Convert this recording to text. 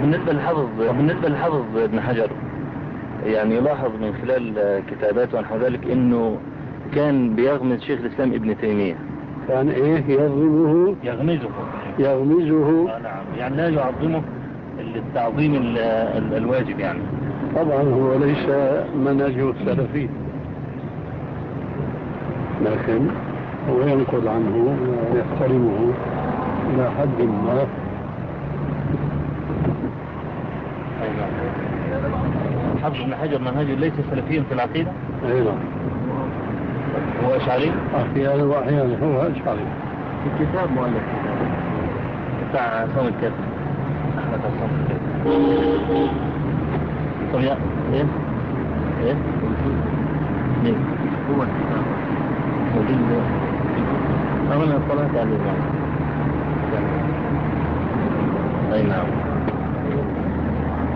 بالنسبة للحافظ بالنسبة للحافظ ابن حجر يعني يلاحظ من خلال كتاباته ونحو ذلك انه كان بيغمز شيخ الاسلام ابن تيمية كان ايه يغمزه يغمزه يغمزه آه نعم يعني لا يعظمه التعظيم ال- ال- الواجب يعني طبعا هو ليس منهجه السلفي لكن هو ينقل عنه ويحترمه إلى حد ما أي نعم حافظ ابن حجر منهجه ليس سلفيا في العقيدة أي نعم هو أشعري أحيانا وأحيانا هو أشعري في كتاب مؤلف بتاع عصام الكاتب أحمد عصام الكاتب طب يا إيه؟ إيه؟ مين؟ هو الكتاب موجود أنا طلعت عليه يعني أي نعم